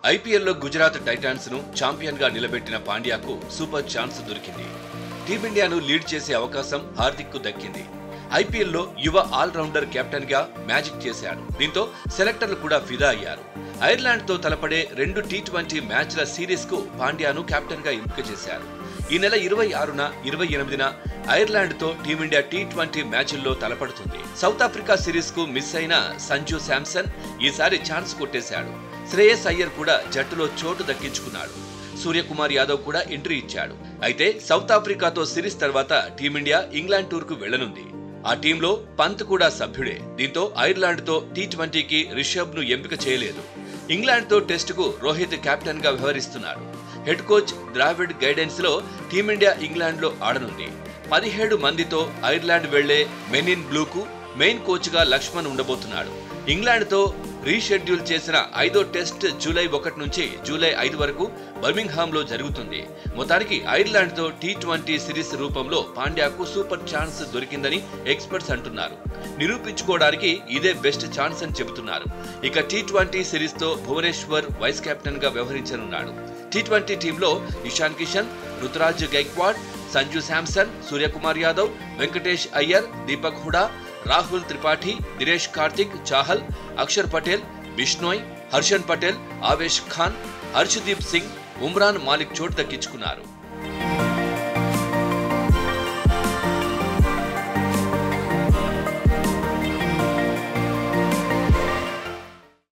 ఐపీఎల్లో గుజరాత్ టైటాన్స్ ను ఛాంపియన్ గా నిలబెట్టిన పాండ్యాకు సూపర్ ఛాన్స్ దొరికింది టీమిండియాను లీడ్ చేసే అవకాశం హార్దిక్ కు దక్కింది ఐపీఎల్లో యువ ఆల్రౌండర్ కెప్టెన్ గా మ్యాజిక్ చేశాడు దీంతో సెలెక్టర్లు కూడా ఫిదా అయ్యారు ఐర్లాండ్ తో తలపడే రెండు టీ ట్వంటీ మ్యాచ్ల సిరీస్ కు పాండ్యాను కెప్టెన్ గా ఎంపిక చేశారు ఈ నెల ఇరవై ఆరున ఇరవై ఎనిమిదిన ఐర్లాండ్ తో టీమిండియా టీ ట్వంటీ మ్యాచ్ల్లో తలపడుతుంది సౌత్ ఆఫ్రికా సిరీస్ కు మిస్ అయిన సంజు శాంసన్ ఈసారి ఛాన్స్ కొట్టేశాడు శ్రేయస్ అయ్యర్ కూడా జట్టులో చోటు దక్కించుకున్నాడు సూర్యకుమార్ యాదవ్ కూడా ఎంట్రీ ఇచ్చాడు అయితే సౌత్ ఆఫ్రికాతో సిరీస్ తర్వాత టీమిండియా ఇంగ్లాండ్ టూర్ కు వెళ్లనుంది ఆ టీంలో పంత్ కూడా సభ్యుడే దీంతో ఐర్లాండ్ తో టీ ట్వంటీకి రిషబ్ ను ఎంపిక చేయలేదు ఇంగ్లాండ్ తో టెస్ట్ కు రోహిత్ కెప్టెన్ గా వ్యవహరిస్తున్నాడు హెడ్ కోచ్ ద్రావిడ్ గైడెన్స్ లో టీమిండియా ఇంగ్లాండ్ లో ఆడనుంది పదిహేడు మందితో ఐర్లాండ్ వెళ్లే మెనిన్ బ్లూకు మెయిన్ కోచ్ గా లక్ష్మణ్ ఉండబోతున్నాడు ఇంగ్లాండ్ తో రీషెడ్యూల్ చేసిన ఐదో టెస్ట్ జూలై ఒకటి నుంచి జూలై ఐదు వరకు బర్మింగ్హామ్ లో జరుగుతుంది మొత్తానికి ఐర్లాండ్ తో టీ ట్వంటీ సిరీస్ రూపంలో పాండ్యాకు సూపర్ ఛాన్స్ దొరికిందని ఎక్స్పర్ట్స్ అంటున్నారు నిరూపించుకోవడానికి ఇదే బెస్ట్ ఛాన్స్ అని చెబుతున్నారు ఇక టీ ట్వంటీ సిరీస్ తో భువనేశ్వర్ వైస్ కెప్టెన్ గా వ్యవహరించనున్నాడు టీ ట్వంటీ టీంలో ఇషాన్ కిషన్ రుతురాజ్ గైక్వాడ్ సంజు శాంసన్ సూర్యకుమార్ యాదవ్ వెంకటేష్ అయ్యర్ దీపక్ హుడా రాహుల్ త్రిపాఠి దినేష్ కార్తిక్ చాహల్ అక్షర్ పటేల్ బిష్నోయ్ హర్షన్ పటేల్ ఆవేష్ ఖాన్ హర్షదీప్ సింగ్ ఉమ్రాన్ మాలిక్ చోటు దక్కించుకున్నారు